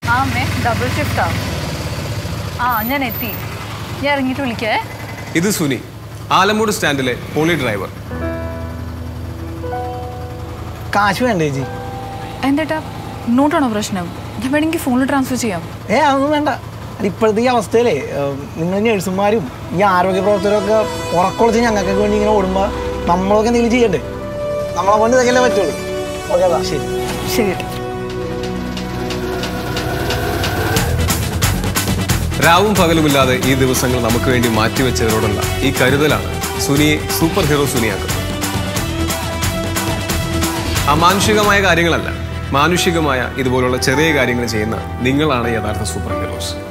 ആ അമ്മേ ഡബിൾ ഷിഫ്റ്റാ ആ ഞാൻ എത്തി ഞാൻ ഇറങ്ങിയിട്ട് വിളിക്കേ ഇത് സുനി ആലമൂട് സ്റ്റാൻഡിലെ പോളി ഡ്രൈവർ കാശ് വേണ്ട ചേച്ചി എന്തേട്ടാ നോട്ടാണോ പ്രശ്നം ഞാൻ വേണമെങ്കിൽ ഫോണിൽ ട്രാൻസ്ഫർ ചെയ്യാം ഏ അതൊന്നും വേണ്ട അത് ഇപ്പോഴത്തെ ഈ അവസ്ഥയിലേ ഏഹ്, നിങ്ങൾ നഴ്സുമാരും ഈ ആരോഗ്യ പ്രവർത്തകരൊക്കെ ഉറക്കൊളിച്ച് ഞങ്ങൾക്കൊക്കെ വേണ്ടി ഇങ്ങനെ ഓടുമ്പോൾ നമ്മളൊക്കെ എന്തെങ്കിലും ചെയ്യണ്ടേ നമ്മളെ കൊണ്ട് ഇതൊക്കെയല്ലേ പറ്റുള്ളൂ ഓക്കെ അതാ ശരി ശരി രാവും പകലുമില്ലാതെ ഈ ദിവസങ്ങൾ നമുക്ക് വേണ്ടി മാറ്റിവെച്ചവരോടുള്ള ഈ കരുതലാണ് സുനിയെ സൂപ്പർ ഹീറോ സുനിയാക്കുന്നത് അമാനുഷികമായ കാര്യങ്ങളല്ല മാനുഷികമായ ഇതുപോലുള്ള ചെറിയ കാര്യങ്ങൾ ചെയ്യുന്ന നിങ്ങളാണ് യഥാർത്ഥ സൂപ്പർ ഹീറോസ്